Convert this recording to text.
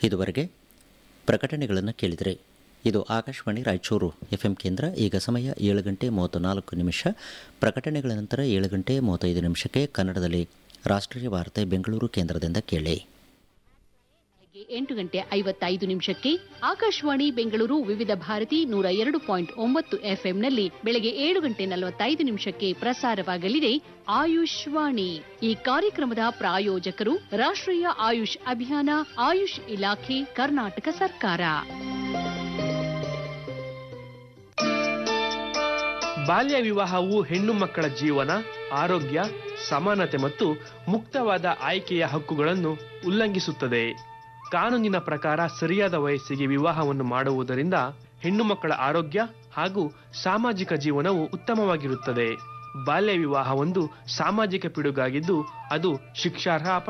ಇದುವರೆಗೆ ಪ್ರಕಟಣೆಗಳನ್ನು ಕೇಳಿದರೆ ಇದು ಆಕಾಶವಾಣಿ ರಾಯಚೂರು ಎಫ್ ಎಂ ಕೇಂದ್ರ ಈಗ ಸಮಯ ಏಳು ಗಂಟೆ ಮೂವತ್ತು ನಾಲ್ಕು ನಿಮಿಷ ಪ್ರಕಟಣೆಗಳ ನಂತರ ಏಳು ಗಂಟೆ ಮೂವತ್ತೈದು ನಿಮಿಷಕ್ಕೆ ಕನ್ನಡದಲ್ಲಿ ರಾಷ್ಟ್ರೀಯ ವಾರ್ತೆ ಬೆಂಗಳೂರು ಕೇಂದ್ರದಿಂದ ಕೇಳಿ ಬೆಳಗ್ಗೆ ಎಂಟು ಗಂಟೆ ಐವತ್ತೈದು ನಿಮಿಷಕ್ಕೆ ಆಕಾಶವಾಣಿ ಬೆಂಗಳೂರು ವಿವಿಧ ಭಾರತಿ ನೂರ ಎರಡು ಪಾಯಿಂಟ್ ಒಂಬತ್ತು ಎಫ್ಎಂನಲ್ಲಿ ಬೆಳಗ್ಗೆ ಏಳು ಗಂಟೆ ನಲವತ್ತೈದು ನಿಮಿಷಕ್ಕೆ ಪ್ರಸಾರವಾಗಲಿದೆ ಆಯುಷ್ ವಾಣಿ ಈ ಕಾರ್ಯಕ್ರಮದ ಪ್ರಾಯೋಜಕರು ರಾಷ್ಟ್ರೀಯ ಆಯುಷ್ ಅಭಿಯಾನ ಆಯುಷ್ ಇಲಾಖೆ ಕರ್ನಾಟಕ ಸರ್ಕಾರ ಬಾಲ್ಯ ವಿವಾಹವು ಹೆಣ್ಣು ಮಕ್ಕಳ ಜೀವನ ಆರೋಗ್ಯ ಸಮಾನತೆ ಮತ್ತು ಮುಕ್ತವಾದ ಆಯ್ಕೆಯ ಹಕ್ಕುಗಳನ್ನು ಉಲ್ಲಂಘಿಸುತ್ತದೆ ಕಾನೂನಿನ ಪ್ರಕಾರ ಸರಿಯಾದ ವಯಸ್ಸಿಗೆ ವಿವಾಹವನ್ನು ಮಾಡುವುದರಿಂದ ಹೆಣ್ಣು ಮಕ್ಕಳ ಆರೋಗ್ಯ ಹಾಗೂ ಸಾಮಾಜಿಕ ಜೀವನವು ಉತ್ತಮವಾಗಿರುತ್ತದೆ ಬಾಲ್ಯ ವಿವಾಹ ಒಂದು ಸಾಮಾಜಿಕ ಪಿಡುಗಾಗಿದ್ದು ಅದು ಶಿಕ್ಷಾರ್ಹ